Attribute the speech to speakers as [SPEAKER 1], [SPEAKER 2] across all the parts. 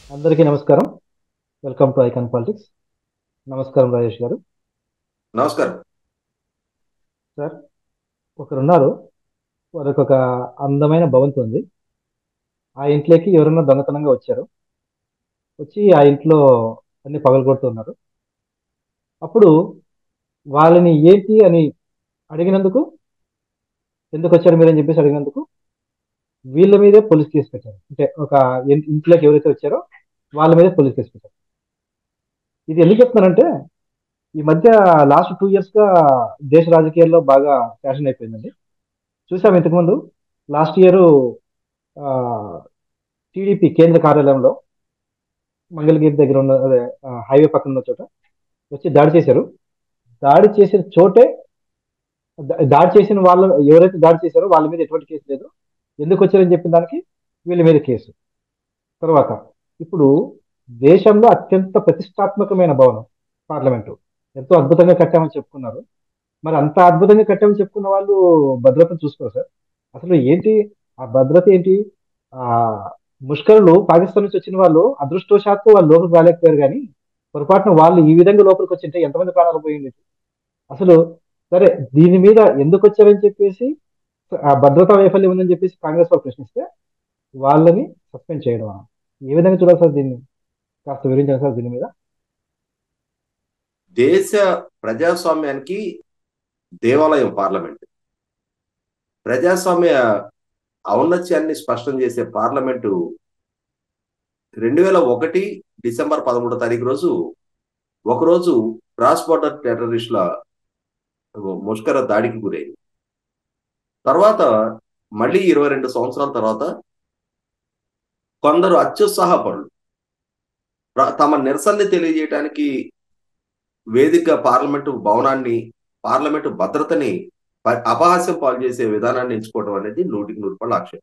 [SPEAKER 1] అందరికీ నమస్కారం welcome to icon politics నమస్కారం రాజేష్ గారు
[SPEAKER 2] నమస్కారం
[SPEAKER 1] సార్ ఒకరున్నారు వారికి ఒక అందమైన భవంతి ఉంది ఆ ఇంట్లోకి ఎవరన్నా దొంగతనంగా వచ్చారు వచ్చి ఆ ఇంట్లో అన్ని పగలగొడుతున్నారు అప్పుడు వాళ్ళని ఏంటి అని అడిగినందుకు ఎందుకు వచ్చారు మీరని చెప్పేసి అడిగినందుకు వీళ్ళ మీదే పోలీస్ కేసు పెట్టారు అంటే ఒక ఇన్- ఇంట్లోకి ఎవరైతే వచ్చారో వాళ్ళ మీదే పోలీస్ కేసు పెట్టారు ఇది ఎందుకు చెప్తున్నానంటే ఈ మధ్య లాస్ట్ టూ ఇయర్స్ గా దేశ రాజకీయాల్లో బాగా ఫ్యాషన్ అయిపోయిందండి చూసాం ఇంతకుముందు లాస్ట్ ఇయర్ టీడీపీ కేంద్ర కార్యాలయంలో మంగళగిరి దగ్గర ఉన్న అదే హైవే పక్కన ఉన్న చోట వచ్చి దాడి చేశారు దాడి చేసిన చోటే దా- దాడి చేసిన వాళ్ళ ఎవరైతే దాడి చేశారో వాళ్ళ మీద ఎటువంటి కేసు లేదు ఎందుకు వచ్చారని చెప్పిన దానికి వీళ్ళ మీద కేసు తర్వాత ఇప్పుడు దేశంలో అత్యంత ప్రతిష్టాత్మకమైన భవనం పార్లమెంటు ఎంతో అద్భుతంగా కట్టామని చెప్పుకున్నారు మరి అంత అద్భుతంగా కట్టామని చెప్పుకున్న వాళ్ళు భద్రతను చూసుకోరు సార్ అసలు ఏంటి ఆ భద్రత ఏంటి ఆ ముష్కరులు పాకిస్తాన్ నుంచి వచ్చిన వాళ్ళు అదృష్టవశాత్తు వాళ్ళు లోపలికి రాలేకపోయారు కానీ పొరపాటున వాళ్ళు ఈ విధంగా లోపలికి వచ్చింటే ఎంతమంది ప్రాణాలు పోయింది అసలు సరే దీని మీద ఎందుకు వచ్చారని చెప్పేసి ఆ భద్రతా వైఫల్యం ఉందని చెప్పేసి కాంగ్రెస్ వాళ్ళు ప్రశ్నిస్తే వాళ్ళని సస్పెండ్ చేయడం ఏ విధంగా చూడాలి సార్ దీన్ని కాస్త వివరించాలి సార్ దీని మీద
[SPEAKER 2] దేశ ప్రజాస్వామ్యానికి దేవాలయం పార్లమెంట్ ప్రజాస్వామ్య ఔన్నత్యాన్ని స్పష్టం చేసే పార్లమెంటు రెండు వేల ఒకటి డిసెంబర్ పదమూడో తారీఖు రోజు ఒకరోజు క్రాస్ బార్డర్ టెర్రరిస్టుల ముష్కర దాడికి గురైంది తర్వాత మళ్ళీ ఇరవై రెండు సంవత్సరాల తర్వాత కొందరు అత్యుత్సాహపరులు ప్ర- తమ నిరసనని తెలియజేయడానికి వేదిక పార్లమెంటు భవనాన్ని పార్లమెంటు భద్రతని ప- అపహాస్యం పాలు చేసే విధానాన్ని ఎంచుకోవడం అనేది నూటికి నూరు రూపాయల ఆక్షేపం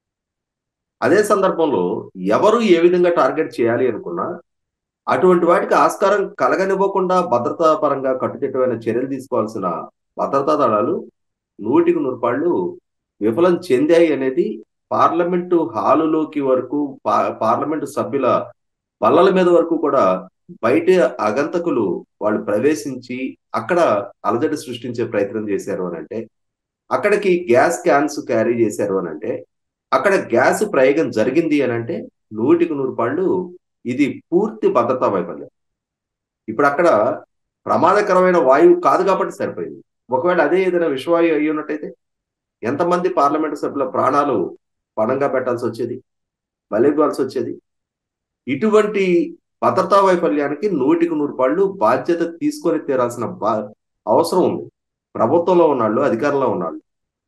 [SPEAKER 2] అదే సందర్భంలో ఎవరు ఏ విధంగా టార్గెట్ చేయాలి అనుకున్నా అటువంటి వాటికి ఆస్కారం కలగనివ్వకుండా భద్రతా పరంగా కట్టుదిట్టమైన చర్యలు తీసుకోవాల్సిన భద్రతా దళాలు నూటికి నూరు రూపాయలు విఫలం చెందాయి అనేది పార్లమెంటు హాలులోకి వరకు పా- పార్లమెంటు సభ్యుల బల్లల మీద వరకు కూడా బయట అగంతకులు వాళ్ళు ప్రవేశించి అక్కడ అలజడి సృష్టించే ప్రయత్నం చేశారు అని అంటే అక్కడికి గ్యాస్ క్యాన్స్ క్యారీ చేశారు అని అంటే అక్కడ గ్యాస్ ప్రయోగం జరిగింది అని అంటే నూటికి నూరు పాళ్ళు ఇది పూర్తి భద్రతా వైఫల్యం ఇప్పుడు అక్కడ ప్రమాదకరమైన వాయువు కాదు కాబట్టి సరిపోయింది ఒకవేళ అదే ఏదైనా విషవాయువు అయ్యి ఉన్నట్టయితే ఎంతమంది పార్లమెంటు సభ్యుల ప్రాణాలు పణంగా పెట్టాల్సి వచ్చేది బలివ్వాల్సి వచ్చేది ఇటువంటి భద్రతా వైఫల్యానికి నూటికి నూరు పాళ్ళు బాధ్యత తీసుకొని తీరాల్సిన బా అవసరం ఉంది ప్రభుత్వంలో ఉన్నాళ్ళు అధికారంలో ఉన్నాళ్ళు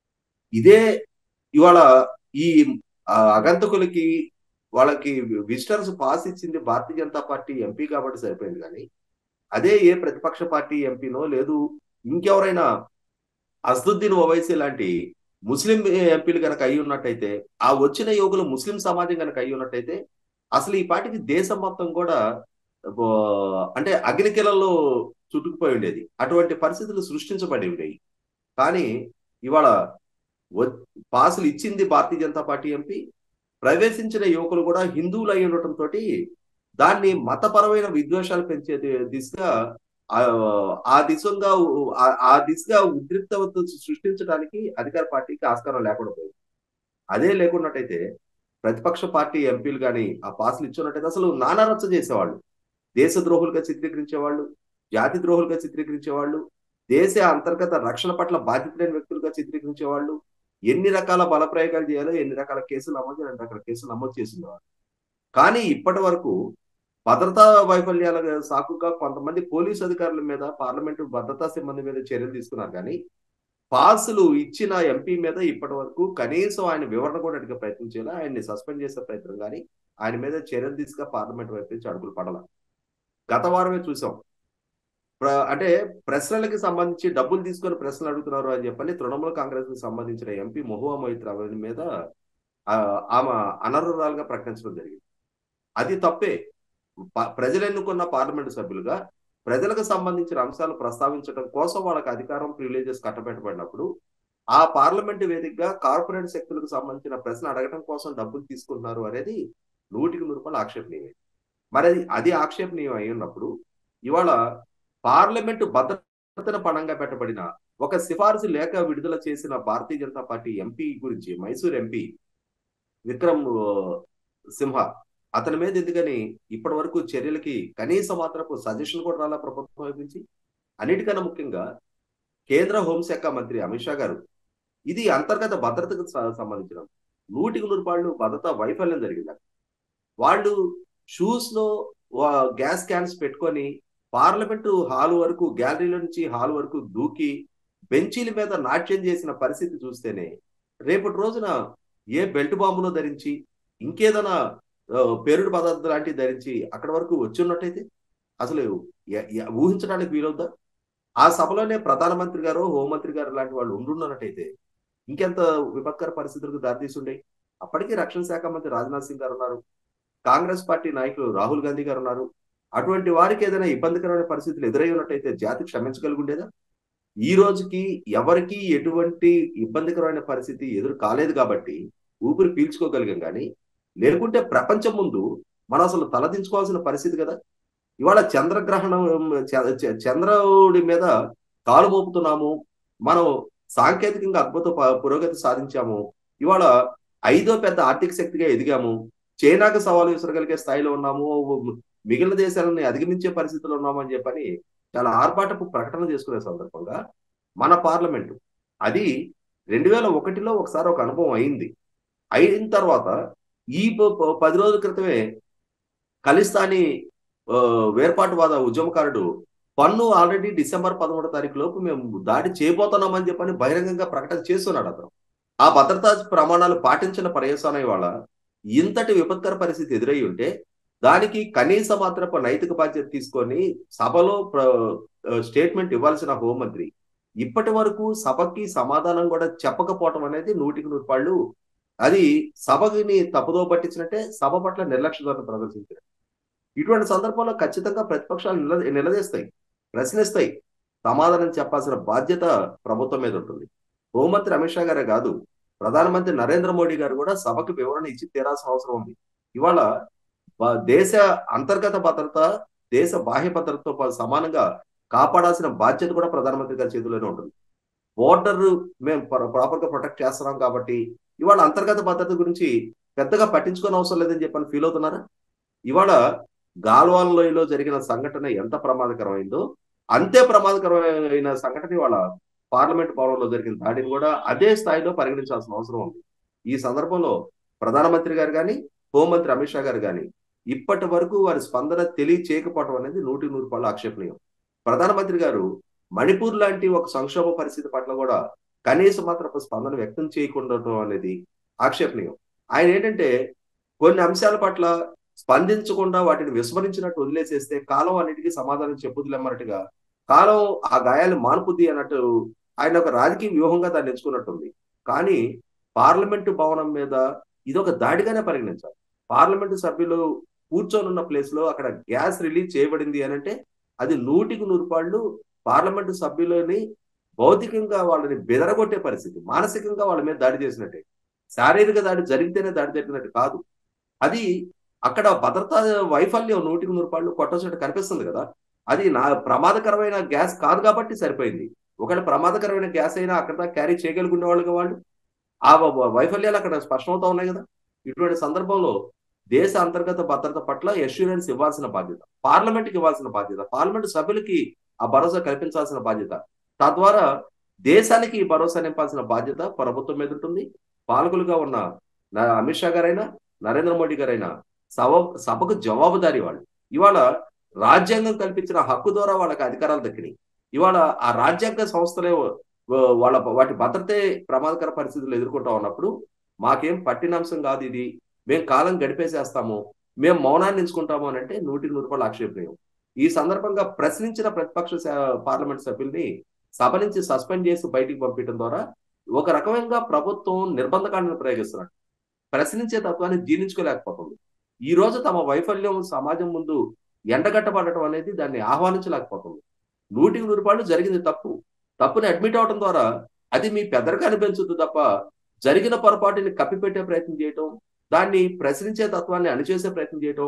[SPEAKER 2] ఇదే ఇవాళ ఈ ఆ, అగంతకులకి వాళ్ళకి విజిటర్స్ పాస్ ఇచ్చింది భారతీయ జనతా పార్టీ ఎంపీ కాబట్టి సరిపోయింది కానీ అదే ఏ ప్రతిపక్ష పార్టీ ఎంపీనో లేదు ఇంకెవరైనా అసదుద్దీన్ ఓవైసీ లాంటి ముస్లిం ఎంపీలు కనుక అయి ఉన్నట్టయితే ఆ వచ్చిన యువకులు ముస్లిం సమాజం కనుక అయి ఉన్నట్టయితే అసలు ఈ పార్టీకి దేశం మొత్తం కూడా ఓ, అంటే అగ్నికిలలో చుట్టుకుపోయి ఉండేది అటువంటి పరిస్థితులు సృష్టించబడి ఉండేవి కానీ ఇవాళ వ- పాసులు ఇచ్చింది భారతీయ జనతా పార్టీ ఎంపీ ప్రవేశించిన యువకులు కూడా హిందువులు అయి ఉండటంతో దాన్ని మతపరమైన విద్వేషాలు పెంచే ది- దిశగా ఆ ఆ దిశగా ఆ- ఆ దిశగా ఉద్రిక్తత సృష్టించడానికి అధికార పార్టీకి ఆస్కారం లేకుండా పోయింది అదే లేకున్నట్టయితే ప్రతిపక్ష పార్టీ ఎంపీలు కానీ ఆ పాసులు ఇచ్చున్నట్టయితే అసలు నానా రచ్చ చేసేవాళ్ళు దేశ ద్రోహులుగా చిత్రీకరించేవాళ్ళు జాతి ద్రోహులుగా చిత్రీకరించేవాళ్ళు దేశ అంతర్గత రక్షణ పట్ల బాధ్యత లేని వ్యక్తులుగా చిత్రీకరించేవాళ్ళు ఎన్ని రకాల బల ప్రయోగాలు చేయాలో ఎన్ని రకాల కేసులు నమోదు చేయాలో అన్ని రకాల కేసులు నమోదు చేసిండేవారు కానీ ఇప్పటి వరకు భద్రతా వైఫల్యాల సాకుగా కొంతమంది పోలీసు అధికారుల మీద పార్లమెంటు భద్రతా సిబ్బంది మీద చర్యలు తీసుకున్నారు కానీ పాసులు ఇచ్చిన ఎంపీ మీద ఇప్పటి వరకు కనీసం ఆయన వివరణ కూడా అడిగే ప్రయత్నం చేయాలి ఆయన్ని సస్పెండ్ చేసే ప్రయత్నం కానీ ఆయన మీద చర్యలు తీసుకుని పార్లమెంట్ వైపు నుంచి అడుగులు పడాల గత వారమే చూసాం ప్ర- అంటే ప్రశ్నలకి సంబంధించి డబ్బులు తీసుకొని ప్రశ్నలు అడుగుతున్నారు అని చెప్పని తృణమూల కాంగ్రెస్ కి సంబంధించిన ఎంపీ మహువా మొహిత్ రావు మీద ఆ, ఆమె అనర్హురాలుగా ప్రకటించడం జరిగింది అది తప్పే ప- ప్రజలు ఎన్నుకున్న పార్లమెంటు సభ్యులుగా ప్రజలకు సంబంధించిన అంశాలు ప్రస్తావించడం కోసం వాళ్ళకి అధికారం ప్రివిలేజెస్ కట్టబెట్టబడినప్పుడు ఆ పార్లమెంటు వేదికగా కార్పొరేట్ శక్తులకు సంబంధించిన ప్రశ్న అడగడం కోసం డబ్బులు తీసుకుంటున్నారు అనేది నూటికి నూరు రూపాయలు ఆక్షేపణీయమే మరి అది అది ఆక్షేపణీయం అయి ఉన్నప్పుడు ఇవాళ పార్లమెంటు భద్రతను పణంగా పెట్టబడిన ఒక సిఫారసు లేఖ విడుదల చేసిన భారతీయ జనతా పార్టీ ఎంపీ గురించి మైసూర్ ఎంపీ విక్రమ్ ఆ, సింహ అతని మీద ఎందుకని ఇప్పటి వరకు చర్యలకి కనీస మాత్రపు సజెషన్ కూడా రాలా ప్రభుత్వం వైపు నుంచి అన్నిటికన్నా ముఖ్యంగా కేంద్ర హోంశాఖ మంత్రి అమిత్ షా గారు ఇది అంతర్గత భద్రతకు స- సంబంధించిన నూటికి నూరు పాళ్ళు భద్రతా వైఫల్యం జరిగింది అక్కడ. వాళ్ళు షూస్ లో వా- గ్యాస్ క్యాన్స్ పెట్టుకొని పార్లమెంటు హాల్ వరకు గ్యాలరీలో నుంచి హాల్ వరకు దూకి బెంచీల మీద నాట్యం చేసిన పరిస్థితి చూస్తేనే రేపటి రోజున ఏ బెల్ట్ బాంబులో ధరించి ఇంకేదైనా ఆ, పేరుడు పదార్థం లాంటివి ధరించి అక్కడ వరకు వచ్చి ఉన్నట్టయితే అసలు ఎ- ఎ- ఊహించడానికి వీలవుద్దా ఆ సభలోనే ప్రధానమంత్రి గారు హోంమంత్రి గారు లాంటి వాళ్ళు ఉండున్నట్టయితే ఇంకెంత విపత్కర పరిస్థితులకు దారితీస్తుండే అప్పటికీ రక్షణ శాఖ మంత్రి రాజ్నాథ్ సింగ్ గారు ఉన్నారు కాంగ్రెస్ పార్టీ నాయకులు రాహుల్ గాంధీ గారు ఉన్నారు అటువంటి వారికి ఏదైనా ఇబ్బందికరమైన పరిస్థితులు ఎదురై ఉన్నట్టయితే జాతి క్షమించగలిగుండేదా ఈ రోజుకి ఎవరికి ఎటువంటి ఇబ్బందికరమైన పరిస్థితి ఎదురు కాలేదు కాబట్టి ఊపిరి పీల్చుకోగలిగాం కానీ లేకుంటే ప్రపంచం ముందు మనం అసలు తలదించుకోవాల్సిన పరిస్థితి కదా ఇవాళ చంద్రగ్రహణం చ- చ- చంద్రుడి మీద కాలు మోపుతున్నాము మనం సాంకేతికంగా అద్భుత ప- పురోగతి సాధించాము ఇవాళ ఐదో పెద్ద ఆర్థిక శక్తిగా ఎదిగాము చైనాకు సవాలు విసరగలిగే స్థాయిలో ఉన్నాము మిగిలిన దేశాలని అధిగమించే పరిస్థితిలో ఉన్నాము అని చెప్పని చాలా ఆర్భాటపు ప్రకటన చేసుకునే సందర్భంగా మన పార్లమెంటు అది రెండు వేల ఒకటిలో ఒకసారి ఒక అనుభవం అయింది అయిన తర్వాత ఈ ప- ప- పది రోజుల క్రితమే ఖలిస్తానీ ఆ, వేర్పాటువాద ఉద్యమకారుడు పన్ను ఆల్రెడీ డిసెంబర్ పదమూడో తారీఖు లోపు మేము దాడి చేయబోతున్నామని చెప్పని బహిరంగంగా ప్రకటన చేస్తున్నాడు అతను ఆ భద్రతా ప్రమాణాలు పాటించిన పర్యవసానం ఇవాళ ఇంతటి విపత్కర పరిస్థితి ఎదురై ఉంటే దానికి కనీస మాత్రపు నైతిక బాధ్యత తీసుకొని సభలో స్టేట్మెంట్ ఇవ్వాల్సిన హోంమంత్రి ఇప్పటి వరకు సభకి సమాధానం కూడా చెప్పకపోవటం అనేది నూటికి నూరు పాళ్ళు అది సభని తప్పుదో పట్టించినట్టే సభ పట్ల నిర్లక్ష్య ధోరణి ప్రదర్శించారు ఇటువంటి సందర్భంలో ఖచ్చితంగా ప్రతిపక్షాలు నిల నిలదీస్తాయి ప్రశ్నిస్తాయి సమాధానం చెప్పాల్సిన బాధ్యత ప్రభుత్వం మీద ఉంటుంది హోంమంత్రి అమిత్ షా గారే కాదు ప్రధానమంత్రి నరేంద్ర మోడీ గారు కూడా సభకు వివరణ ఇచ్చి తీరాల్సిన అవసరం ఉంది ఇవాళ బ- దేశ అంతర్గత భద్రత దేశ బాహ్య భద్రతతో పాటు సమానంగా కాపాడాల్సిన బాధ్యత కూడా ప్రధానమంత్రి గారి చేతిలోనే ఉంటుంది బోర్డర్ మేము ప్రాపర్ గా ప్రొటెక్ట్ చేస్తున్నాం కాబట్టి ఇవాళ అంతర్గత భద్రత గురించి పెద్దగా పట్టించుకోని అవసరం లేదని చెప్పని ఫీల్ అవుతున్నారా ఇవాళ గాల్వాన్ లోయలో జరిగిన సంఘటన ఎంత ప్రమాదకరమైందో అంతే ప్రమాదకరమైన సంఘటన ఇవాళ పార్లమెంట్ భవనంలో జరిగిన దాడిని కూడా అదే స్థాయిలో పరిగణించాల్సిన అవసరం ఉంది ఈ సందర్భంలో ప్రధానమంత్రి గారు కానీ హోంమంత్రి అమిత్ షా గారు కానీ ఇప్పటి వరకు వారి స్పందన తెలియచేయకపోవడం అనేది నూటి నూరు పాళ్ళు ఆక్షేపణీయం ప్రధానమంత్రి గారు మణిపూర్ లాంటి ఒక సంక్షోభ పరిస్థితి పట్ల కూడా కనీస మాత్రపు స్పందన వ్యక్తం చేయకుండా ఉండటం అనేది ఆక్షేపణీయం ఆయన ఏంటంటే కొన్ని అంశాల పట్ల స్పందించకుండా వాటిని విస్మరించినట్టు వదిలేసేస్తే కాలం అన్నిటికీ సమాధానం చెప్పుదిలమ్మన్నట్టుగా కాలం ఆ గాయాలు మానుపుద్ది అన్నట్టు ఆయన ఒక రాజకీయ వ్యూహంగా దాన్ని ఎంచుకున్నట్టుంది కానీ పార్లమెంటు భవనం మీద ఇది ఒక దాడిగానే పరిగణించాలి పార్లమెంటు సభ్యులు కూర్చొని ఉన్న ప్లేస్ లో అక్కడ గ్యాస్ రిలీజ్ చేయబడింది అని అంటే అది నూటికి నూరు పాళ్ళు పార్లమెంటు సభ్యులని భౌతికంగా వాళ్ళని బెదరగొట్టే పరిస్థితి మానసికంగా వాళ్ళ మీద దాడి చేసినట్టే శారీరక దాడి జరిగితేనే దాడి జరిగినట్టు కాదు అది అక్కడ భద్రతా వైఫల్యం నూటికి నూరు పాళ్ళు కొట్టొచ్చినట్టు కనిపిస్తుంది కదా అది నా ప్రమాదకరమైన గ్యాస్ కాదు కాబట్టి సరిపోయింది ఒకవేళ ప్రమాదకరమైన గ్యాస్ అయినా అక్కడ దాకా క్యారీ చేయగలుగునే వాళ్ళుగా వాళ్ళు ఆ వ- వైఫల్యాలు అక్కడ స్పష్టమవుతా ఉన్నాయి కదా ఇటువంటి సందర్భంలో దేశ అంతర్గత భద్రత పట్ల అష్యూరెన్స్ ఇవ్వాల్సిన బాధ్యత పార్లమెంట్కి ఇవ్వాల్సిన బాధ్యత పార్లమెంట్ సభ్యులకి ఆ భరోసా కల్పించాల్సిన బాధ్యత తద్వారా దేశానికి ఈ భరోసా నింపాల్సిన బాధ్యత ప్రభుత్వం మీద ఉంటుంది పాలకులుగా ఉన్న న- అమిత్ షా గారైనా నరేంద్ర మోడీ గారైనా సభ సభకు జవాబుదారీ వాళ్ళు ఇవాళ రాజ్యాంగం కల్పించిన హక్కు ద్వారా వాళ్ళకి అధికారాలు దక్కినాయి ఇవాళ ఆ రాజ్యాంగ సంస్థలే వ- వాళ్ళ వాటి భద్రతే ప్రమాదకర పరిస్థితులు ఎదుర్కొంటా ఉన్నప్పుడు మాకేం పట్టినాంశం కాదు ఇది మేము కాలం గడిపేసేస్తాము మేము మౌనాన్ని ఎంచుకుంటాము అని అంటే నూటికి నూరు రూపాయలు ఆక్షేపణీయం ఈ సందర్భంగా ప్రశ్నించిన ప్రతిపక్ష సా- పార్లమెంట్ సభ్యుల్ని సభ నుంచి సస్పెండ్ చేసి బయటికి పంపించడం ద్వారా ఒక రకమైన ప్రభుత్వం నిర్బంధకాండను ప్రయోగిస్తున్నట్టు ప్రశ్నించే తత్వాన్ని జీర్ణించుకోలేకపోతుంది ఈ రోజు తమ వైఫల్యం సమాజం ముందు ఎండగట్టబడటం అనేది దాన్ని ఆహ్వానించలేకపోతుంది నూటికి నూరు పాళ్ళు జరిగింది తప్పు తప్పుని అడ్మిట్ అవడం ద్వారా అది మీ పెదరకాన్ని పెంచుతుంది తప్ప జరిగిన పొరపాటుని కప్పిపెట్టే ప్రయత్నం చేయటం దాన్ని ప్రశ్నించే తత్వాన్ని అణిచేసే ప్రయత్నం చేయటం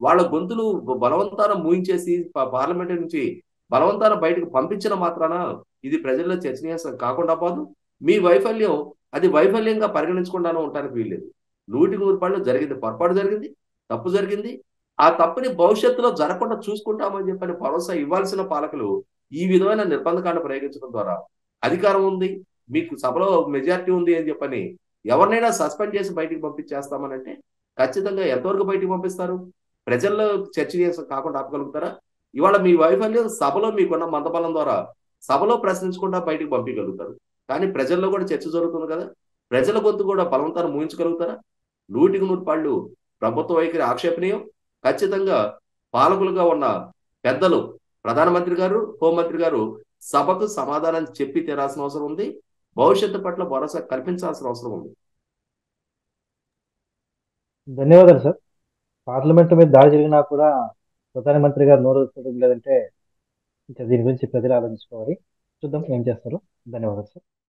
[SPEAKER 2] వాళ్ళ గొంతులు బలవంతాన మూయించేసి ప- పార్లమెంట్ నుంచి బలవంతాన బయటకు పంపించిన మాత్రాన ఇది ప్రజల్లో చర్చనీయాంశం కాకుండా పోదు మీ వైఫల్యం అది వైఫల్యంగా పరిగణించకుండానే ఉండడానికి వీల్లేదు నూటికి నూరు పళ్ళు జరిగింది పొరపాటు జరిగింది తప్పు జరిగింది ఆ తప్పుని భవిష్యత్తులో జరగకుండా చూసుకుంటామని చెప్పని భరోసా ఇవ్వాల్సిన పాలకులు ఈ విధమైన నిర్బంధకాన్ని ప్రయోగించడం ద్వారా అధికారం ఉంది మీకు సభలో మెజారిటీ ఉంది అని చెప్పని ఎవరినైనా సస్పెండ్ చేసి బయటికి పంపించేస్తామనంటే ఖచ్చితంగా ఎంతవరకు బయటికి పంపిస్తారు ప్రజల్లో చర్చనీయాంశం కాకుండా ఆపగలుగుతారా ఇవాళ మీ వైఫల్యం సభలో మీకున్న మందబలం ద్వారా సభలో ప్రశ్నించకుండా బయటికి పంపించగలుగుతారు కానీ ప్రజల్లో కూడా చర్చ జరుగుతుంది కదా ప్రజల గొంతు కూడా బలవంతాన్ని ముగించగలుగుతారా నూటికి నూరు పాళ్ళు ప్రభుత్వ వైఖరి ఆక్షేపణీయం ఖచ్చితంగా పాలకులుగా ఉన్న పెద్దలు ప్రధానమంత్రి గారు హోంమంత్రి గారు సభకు సమాధానం చెప్పి తీరాల్సిన అవసరం ఉంది భవిష్యత్తు పట్ల భరోసా కల్పించాల్సిన అవసరం ఉంది
[SPEAKER 1] ధన్యవాదాలు సార్ పార్లమెంట్ మీద దాడి జరిగినా కూడా ప్రధానమంత్రి గారు నోరు వస్తుంది లేదంటే ఇంకా దీని గురించి ప్రజలు ఆలోచించుకోవాలి చూద్దాం ఏం చేస్తారు ధన్యవాదాలు సార్